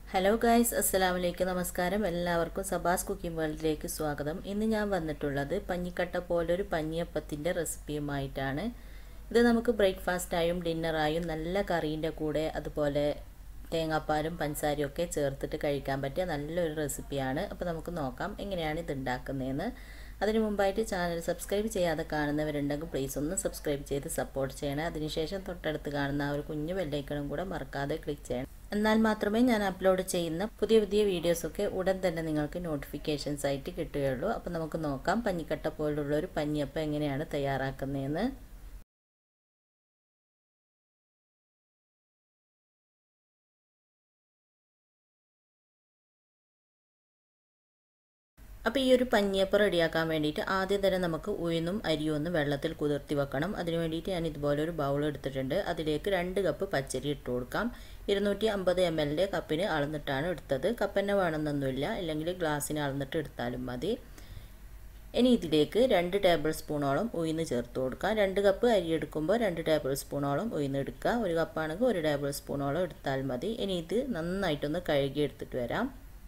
hello guys അസ്സലാമു അലൈക്കും നമസ്കാരം എല്ലാവർക്കും സബാസ് കുക്കിംഗ് വേൾഡിലേക്ക് സ്വാഗതം ഇന്ന് ഞാൻ വന്നിട്ടുള്ളത് പഞ്ഞിക്കട്ട പോലൊരു പഞ്ഞിയപ്പത്തിൻ്റെ റെസിപ്പിയുമായിട്ടാണ് ഇത് നമുക്ക് ബ്രേക്ക്ഫാസ്റ്റായും ഡിന്നറായും നല്ല കറീൻ്റെ കൂടെ അതുപോലെ തേങ്ങാപ്പാലും പഞ്ചസാരയും ഒക്കെ ചേർത്തിട്ട് കഴിക്കാൻ പറ്റിയ നല്ലൊരു റെസിപ്പിയാണ് അപ്പോൾ നമുക്ക് നോക്കാം എങ്ങനെയാണ് ഇത് ഉണ്ടാക്കുന്നതെന്ന് അതിന് മുമ്പായിട്ട് ചാനൽ സബ്സ്ക്രൈബ് ചെയ്യാതെ കാണുന്നവരുണ്ടെങ്കിൽ പ്ലീസ് ഒന്ന് സബ്സ്ക്രൈബ് ചെയ്ത് സപ്പോർട്ട് ചെയ്യണം അതിനുശേഷം തൊട്ടടുത്ത് കാണുന്ന ആ ഒരു കുഞ്ഞു ബെല്ലൈക്കണും കൂടെ മറക്കാതെ ക്ലിക്ക് ചെയ്യണം എന്നാൽ മാത്രമേ ഞാൻ അപ്ലോഡ് ചെയ്യുന്ന പുതിയ പുതിയ വീഡിയോസൊക്കെ ഉടൻ തന്നെ നിങ്ങൾക്ക് നോട്ടിഫിക്കേഷൻസ് ആയിട്ട് കിട്ടുകയുള്ളൂ അപ്പോൾ നമുക്ക് നോക്കാം പഞ്ഞിക്കട്ട പോലുള്ള ഒരു പഞ്ഞിയപ്പം എങ്ങനെയാണ് തയ്യാറാക്കുന്നതെന്ന് അപ്പോൾ ഈ ഒരു പഞ്ഞിയപ്പം റെഡിയാക്കാൻ വേണ്ടിയിട്ട് ആദ്യം തന്നെ നമുക്ക് ഉഴുന്നും അരിയും ഒന്ന് വെള്ളത്തിൽ കുതിർത്തി വെക്കണം അതിന് വേണ്ടിയിട്ട് ഞാൻ ഇതുപോലെ ഒരു ബൗൾ എടുത്തിട്ടുണ്ട് അതിലേക്ക് രണ്ട് കപ്പ് പച്ചരി ഇട്ട് കൊടുക്കാം ഇരുന്നൂറ്റി അമ്പത് എം എല്ലിൻ്റെ കപ്പിന് അളന്നിട്ടാണ് എടുത്തത് കപ്പന്നെ വേണമെന്നൊന്നുമില്ല അല്ലെങ്കിൽ ഗ്ലാസ്സിന് അളന്നിട്ട് എടുത്താലും മതി ഇനി ഇതിലേക്ക് രണ്ട് ടേബിൾ സ്പൂണോളം ഉഴുന്ന് ചേർത്ത് കൊടുക്കാം രണ്ട് കപ്പ് അരി എടുക്കുമ്പോൾ രണ്ട് ടേബിൾ സ്പൂണോളം ഉഴുന്ന് എടുക്കുക ഒരു കപ്പാണെങ്കിൽ ഒരു ടേബിൾ സ്പൂണോളം എടുത്താൽ മതി ഇനി ഇത് നന്നായിട്ടൊന്ന് കഴുകി എടുത്തിട്ട് വരാം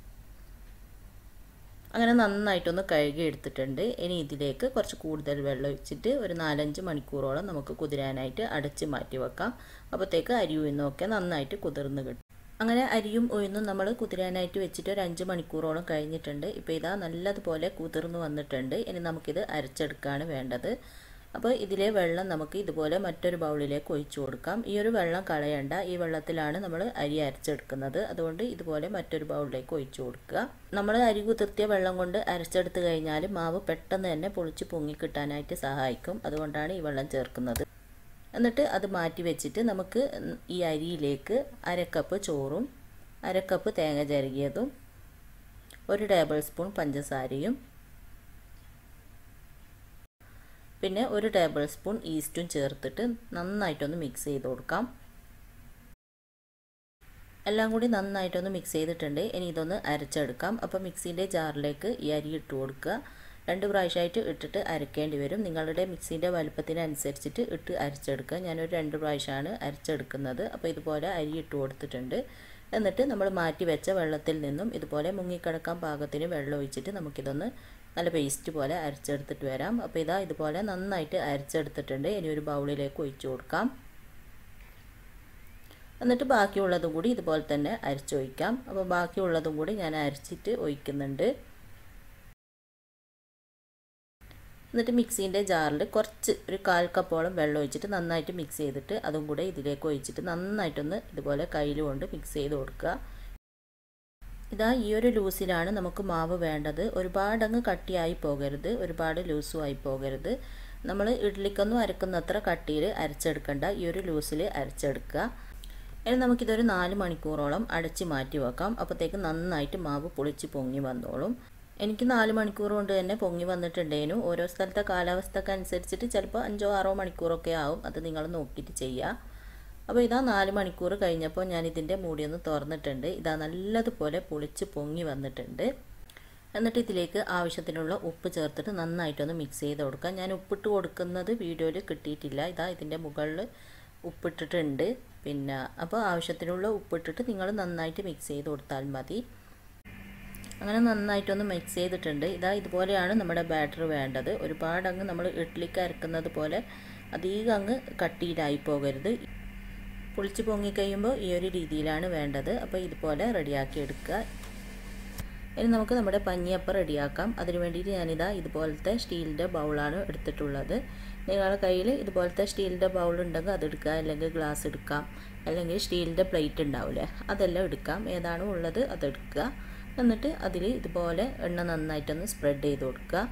അങ്ങനെ നന്നായിട്ടൊന്ന് കഴുകി എടുത്തിട്ടുണ്ട് ഇനി ഇതിലേക്ക് കുറച്ച് കൂടുതൽ വെള്ളം ഒഴിച്ചിട്ട് ഒരു നാലഞ്ച് മണിക്കൂറോളം നമുക്ക് കുതിരാനായിട്ട് അടച്ച് മാറ്റി വെക്കാം അപ്പോഴത്തേക്ക് അരി ഉഴുന്നൊക്കെ നന്നായിട്ട് കുതിർന്ന് കിട്ടും അങ്ങനെ അരിയും ഉഴുന്നും നമ്മൾ കുതിരാനായിട്ട് വെച്ചിട്ട് ഒരു അഞ്ച് മണിക്കൂറോളം കഴിഞ്ഞിട്ടുണ്ട് ഇപ്പോൾ ഇതാ നല്ലതുപോലെ കുതിർന്ന് വന്നിട്ടുണ്ട് ഇനി നമുക്കിത് അരച്ചെടുക്കുകയാണ് വേണ്ടത് അപ്പോൾ ഇതിലെ വെള്ളം നമുക്ക് ഇതുപോലെ മറ്റൊരു ബൗളിലേക്ക് ഒഴിച്ചു കൊടുക്കാം ഈ ഒരു വെള്ളം കളയണ്ട ഈ വെള്ളത്തിലാണ് നമ്മൾ അരി അരച്ചെടുക്കുന്നത് അതുകൊണ്ട് ഇതുപോലെ മറ്റൊരു ബൗളിലേക്ക് ഒഴിച്ചു കൊടുക്കുക നമ്മൾ അരി കുതിർത്തിയ വെള്ളം കൊണ്ട് അരച്ചെടുത്ത് കഴിഞ്ഞാൽ മാവ് പെട്ടെന്ന് തന്നെ പൊളിച്ച് പൊങ്ങി കിട്ടാനായിട്ട് സഹായിക്കും അതുകൊണ്ടാണ് ഈ വെള്ളം ചേർക്കുന്നത് എന്നിട്ട് അത് മാറ്റി വെച്ചിട്ട് നമുക്ക് ഈ അരിയിലേക്ക് അരക്കപ്പ് ചോറും അരക്കപ്പ് തേങ്ങ ചിരകിയതും ഒരു ടേബിൾ സ്പൂൺ പഞ്ചസാരയും പിന്നെ ഒരു ടേബിൾ സ്പൂൺ ഈസ്റ്റും ചേർത്തിട്ട് നന്നായിട്ടൊന്ന് മിക്സ് ചെയ്ത് കൊടുക്കാം എല്ലാം കൂടി നന്നായിട്ടൊന്ന് മിക്സ് ചെയ്തിട്ടുണ്ട് ഇനി ഇതൊന്ന് അരച്ചെടുക്കാം അപ്പോൾ മിക്സീൻ്റെ ജാറിലേക്ക് ഈ അരി ഇട്ട് കൊടുക്കുക രണ്ട് പ്രാവശ്യമായിട്ട് ഇട്ടിട്ട് അരക്കേണ്ടി വരും നിങ്ങളുടെ മിക്സീൻ്റെ വലുപ്പത്തിനനുസരിച്ചിട്ട് ഇട്ട് അരച്ചെടുക്കുക ഞാനൊരു രണ്ട് പ്രാവശ്യമാണ് അരച്ചെടുക്കുന്നത് അപ്പോൾ ഇതുപോലെ അരി ഇട്ട് കൊടുത്തിട്ടുണ്ട് എന്നിട്ട് നമ്മൾ മാറ്റി വെച്ച വെള്ളത്തിൽ നിന്നും ഇതുപോലെ മുങ്ങിക്കിടക്കാൻ പാകത്തിന് വെള്ളം ഒഴിച്ചിട്ട് നമുക്കിതൊന്ന് നല്ല പേസ്റ്റ് പോലെ അരച്ചെടുത്തിട്ട് വരാം അപ്പോൾ ഇതാ ഇതുപോലെ നന്നായിട്ട് അരച്ചെടുത്തിട്ടുണ്ട് ഇനി ഒരു ബൗളിലേക്ക് ഒഴിച്ചു കൊടുക്കാം എന്നിട്ട് ബാക്കിയുള്ളതും കൂടി ഇതുപോലെ തന്നെ അരച്ചൊഴിക്കാം അപ്പോൾ ബാക്കിയുള്ളതും കൂടി ഞാൻ അരച്ചിട്ട് ഒഴിക്കുന്നുണ്ട് എന്നിട്ട് മിക്സീൻ്റെ ജാറിൽ കുറച്ച് ഒരു കാൽ കപ്പോളം വെള്ളം ഒഴിച്ചിട്ട് നന്നായിട്ട് മിക്സ് ചെയ്തിട്ട് അതും കൂടെ ഇതിലേക്ക് ഒഴിച്ചിട്ട് നന്നായിട്ടൊന്ന് ഇതുപോലെ കയ്യിൽ കൊണ്ട് മിക്സ് ചെയ്ത് കൊടുക്കുക ഇതാ ഈ ഒരു ലൂസിലാണ് നമുക്ക് മാവ് വേണ്ടത് ഒരുപാടങ്ങ് കട്ടിയായി പോകരുത് ഒരുപാട് ലൂസും ആയി പോകരുത് നമ്മൾ ഇഡ്ലിക്കൊന്നും അരക്കുന്നത്ര കട്ടിയിൽ അരച്ചെടുക്കണ്ട ഈ ഒരു ലൂസിൽ അരച്ചെടുക്കുക ഇനി നമുക്കിതൊരു നാല് മണിക്കൂറോളം അടച്ച് മാറ്റി വെക്കാം അപ്പോഴത്തേക്ക് നന്നായിട്ട് മാവ് പൊളിച്ച് പൊങ്ങി വന്നോളും എനിക്ക് നാല് മണിക്കൂർ കൊണ്ട് തന്നെ പൊങ്ങി വന്നിട്ടുണ്ടേനു ഓരോ സ്ഥലത്തെ കാലാവസ്ഥക്ക് അനുസരിച്ചിട്ട് ചിലപ്പോൾ അഞ്ചോ ആറോ മണിക്കൂറൊക്കെ ആവും അത് നിങ്ങൾ നോക്കിയിട്ട് ചെയ്യുക അപ്പോൾ ഇതാ നാല് മണിക്കൂർ കഴിഞ്ഞപ്പോൾ ഞാൻ ഇതിൻ്റെ മൂടിയൊന്ന് തുറന്നിട്ടുണ്ട് ഇതാ നല്ലതുപോലെ പൊളിച്ച് പൊങ്ങി വന്നിട്ടുണ്ട് എന്നിട്ട് ഇതിലേക്ക് ആവശ്യത്തിനുള്ള ഉപ്പ് ചേർത്തിട്ട് നന്നായിട്ടൊന്ന് മിക്സ് ചെയ്ത് കൊടുക്കാം ഞാൻ ഉപ്പിട്ട് കൊടുക്കുന്നത് വീഡിയോയിൽ കിട്ടിയിട്ടില്ല ഇതാ ഇതിൻ്റെ മുകളിൽ ഉപ്പിട്ടിട്ടുണ്ട് പിന്നെ അപ്പോൾ ആവശ്യത്തിനുള്ള ഉപ്പിട്ടിട്ട് നിങ്ങൾ നന്നായിട്ട് മിക്സ് ചെയ്ത് കൊടുത്താൽ മതി അങ്ങനെ നന്നായിട്ടൊന്ന് മിക്സ് ചെയ്തിട്ടുണ്ട് ഇതാ ഇതുപോലെയാണ് നമ്മുടെ ബാറ്റർ വേണ്ടത് ഒരുപാട് അങ്ങ് നമ്മൾ ഇഡ്ലിക്ക് അരക്കുന്നത് പോലെ അധികം അങ്ങ് കട്ടിയിലായി പോകരുത് പൊളിച്ച് പൊങ്ങിക്കഴിയുമ്പോൾ ഈ ഒരു രീതിയിലാണ് വേണ്ടത് അപ്പോൾ ഇതുപോലെ റെഡിയാക്കി എടുക്കുക ഇനി നമുക്ക് നമ്മുടെ പഞ്ഞിയപ്പം റെഡിയാക്കാം അതിന് വേണ്ടിയിട്ട് ഞാനിതാ ഇതുപോലത്തെ സ്റ്റീലിൻ്റെ ബൗളാണ് എടുത്തിട്ടുള്ളത് നിങ്ങളുടെ കയ്യിൽ ഇതുപോലത്തെ സ്റ്റീലിൻ്റെ ബൗൾ ഉണ്ടെങ്കിൽ അതെടുക്കുക അല്ലെങ്കിൽ ഗ്ലാസ് എടുക്കാം അല്ലെങ്കിൽ സ്റ്റീലിൻ്റെ പ്ലേറ്റ് ഉണ്ടാവില്ലേ അതെല്ലാം എടുക്കാം ഏതാണോ ഉള്ളത് അതെടുക്കുക എന്നിട്ട് അതിൽ ഇതുപോലെ എണ്ണ നന്നായിട്ടൊന്ന് സ്പ്രെഡ് ചെയ്ത് കൊടുക്കുക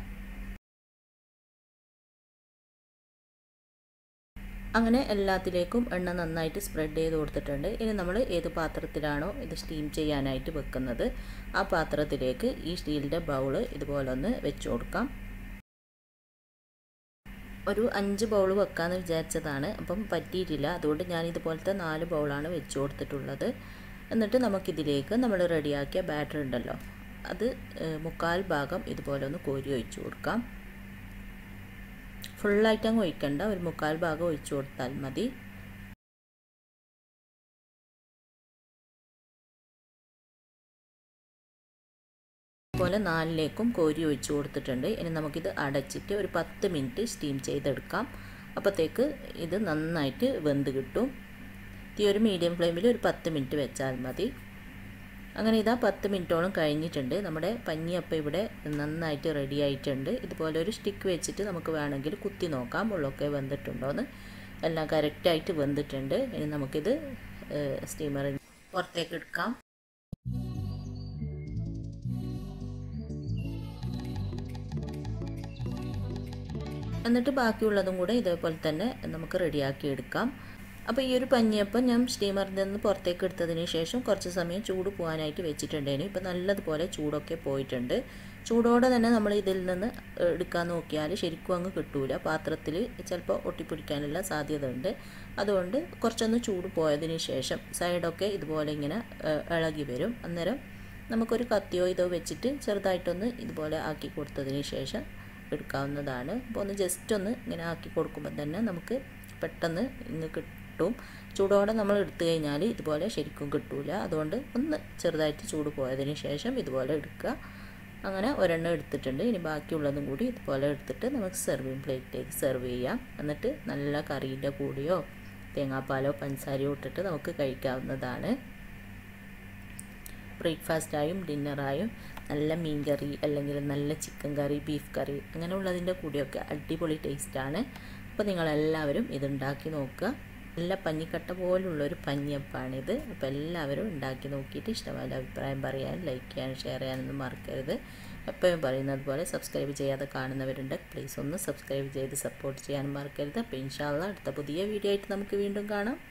അങ്ങനെ എല്ലാത്തിലേക്കും എണ്ണ നന്നായിട്ട് സ്പ്രെഡ് ചെയ്ത് കൊടുത്തിട്ടുണ്ട് ഇനി നമ്മൾ ഏത് പാത്രത്തിലാണോ ഇത് സ്റ്റീം ചെയ്യാനായിട്ട് വെക്കുന്നത് ആ പാത്രത്തിലേക്ക് ഈ സ്റ്റീലിൻ്റെ ബൗള് ഇതുപോലെ ഒന്ന് വെച്ച് കൊടുക്കാം ഒരു അഞ്ച് ബൗൾ വെക്കാമെന്ന് വിചാരിച്ചതാണ് അപ്പം പറ്റിയിട്ടില്ല അതുകൊണ്ട് ഞാൻ ഇതുപോലത്തെ നാല് ബൗളാണ് വെച്ച് കൊടുത്തിട്ടുള്ളത് എന്നിട്ട് നമുക്കിതിലേക്ക് നമ്മൾ റെഡിയാക്കിയ ബാറ്റർ ഉണ്ടല്ലോ അത് മുക്കാൽ ഭാഗം ഇതുപോലെ ഒന്ന് കോരി ഒഴിച്ചു കൊടുക്കാം ഫുള്ളായിട്ട് അങ്ങ് ഒഴിക്കണ്ട ഒരു മുക്കാൽ ഭാഗം ഒഴിച്ചു കൊടുത്താൽ മതി ഇതുപോലെ നാലിലേക്കും കോരി ഒഴിച്ച് കൊടുത്തിട്ടുണ്ട് ഇനി നമുക്കിത് അടച്ചിട്ട് ഒരു പത്ത് മിനിറ്റ് സ്റ്റീം ചെയ്തെടുക്കാം അപ്പോഴത്തേക്ക് ഇത് നന്നായിട്ട് വെന്ത് കിട്ടും തീ ഒരു മീഡിയം ഫ്ലെയിമിൽ ഒരു പത്ത് മിനിറ്റ് വെച്ചാൽ മതി അങ്ങനെ ഇതാ പത്ത് മിനിറ്റോളം കഴിഞ്ഞിട്ടുണ്ട് നമ്മുടെ പഞ്ഞിയപ്പം ഇവിടെ നന്നായിട്ട് റെഡി ആയിട്ടുണ്ട് ഇതുപോലെ ഒരു സ്റ്റിക്ക് വെച്ചിട്ട് നമുക്ക് വേണമെങ്കിൽ കുത്തി നോക്കാം ഉള്ളൊക്കെ വെന്തിട്ടുണ്ടോയെന്ന് എല്ലാം കറക്റ്റായിട്ട് വെന്തിട്ടുണ്ട് ഇനി നമുക്കിത് സ്റ്റീമറിൽ പുറത്തേക്ക് എടുക്കാം എന്നിട്ട് ബാക്കിയുള്ളതും കൂടെ ഇതേപോലെ തന്നെ നമുക്ക് റെഡിയാക്കി എടുക്കാം അപ്പോൾ ഈ ഒരു പഞ്ഞിയപ്പം ഞാൻ സ്റ്റീമറിൽ നിന്ന് പുറത്തേക്ക് എടുത്തതിന് ശേഷം കുറച്ച് സമയം ചൂട് പോകാനായിട്ട് വെച്ചിട്ടുണ്ടേനു ഇപ്പോൾ നല്ലതുപോലെ ചൂടൊക്കെ പോയിട്ടുണ്ട് ചൂടോടെ തന്നെ നമ്മൾ ഇതിൽ നിന്ന് എടുക്കാൻ നോക്കിയാൽ ശരിക്കും അങ്ങ് കിട്ടൂല പാത്രത്തിൽ ചിലപ്പോൾ ഒട്ടിപ്പിടിക്കാനുള്ള സാധ്യത ഉണ്ട് അതുകൊണ്ട് കുറച്ചൊന്ന് ചൂട് പോയതിന് ശേഷം സൈഡൊക്കെ ഇതുപോലെ ഇങ്ങനെ ഇളകി വരും അന്നേരം നമുക്കൊരു കത്തിയോ ഇതോ വെച്ചിട്ട് ചെറുതായിട്ടൊന്ന് ഇതുപോലെ ആക്കി കൊടുത്തതിന് ശേഷം എടുക്കാവുന്നതാണ് അപ്പോൾ ഒന്ന് ജസ്റ്റ് ഒന്ന് ഇങ്ങനെ ആക്കി കൊടുക്കുമ്പോൾ തന്നെ നമുക്ക് പെട്ടെന്ന് ഇങ്ങ് കിട്ടും ചൂടോടെ നമ്മൾ എടുത്തു കഴിഞ്ഞാൽ ഇതുപോലെ ശരിക്കും കിട്ടൂല അതുകൊണ്ട് ഒന്ന് ചെറുതായിട്ട് ചൂട് പോയതിന് ശേഷം ഇതുപോലെ എടുക്കുക അങ്ങനെ ഒരെണ്ണം എടുത്തിട്ടുണ്ട് ഇനി ബാക്കിയുള്ളതും കൂടി ഇതുപോലെ എടുത്തിട്ട് നമുക്ക് സെർവിങ് പ്ലേറ്റിലേക്ക് സെർവ് ചെയ്യാം എന്നിട്ട് നല്ല കറീൻ്റെ കൂടിയോ തേങ്ങാപ്പാലോ പഞ്ചസാരയോ ഇട്ടിട്ട് നമുക്ക് കഴിക്കാവുന്നതാണ് ബ്രേക്ക്ഫാസ്റ്റായും ഡിന്നറായും നല്ല മീൻ കറി അല്ലെങ്കിൽ നല്ല ചിക്കൻ കറി ബീഫ് കറി അങ്ങനെയുള്ളതിൻ്റെ കൂടെയൊക്കെ അടിപൊളി ടേസ്റ്റാണ് അപ്പോൾ നിങ്ങളെല്ലാവരും ഇതുണ്ടാക്കി നോക്കുക നല്ല പഞ്ഞിക്കട്ട പോലുള്ളൊരു പഞ്ഞിയപ്പാണിത് അപ്പോൾ എല്ലാവരും ഉണ്ടാക്കി നോക്കിയിട്ട് ഇഷ്ടമായ അഭിപ്രായം പറയാൻ ലൈക്ക് ചെയ്യാൻ ഷെയർ ചെയ്യാനൊന്നും മറക്കരുത് എപ്പോഴും പറയുന്നത് പോലെ സബ്സ്ക്രൈബ് ചെയ്യാതെ കാണുന്നവരുണ്ട് പ്ലീസ് ഒന്ന് സബ്സ്ക്രൈബ് ചെയ്ത് സപ്പോർട്ട് ചെയ്യാൻ മറക്കരുത് അപ്പോൾ ഇൻഷാല്ല അടുത്ത പുതിയ വീഡിയോ ആയിട്ട് നമുക്ക് വീണ്ടും കാണാം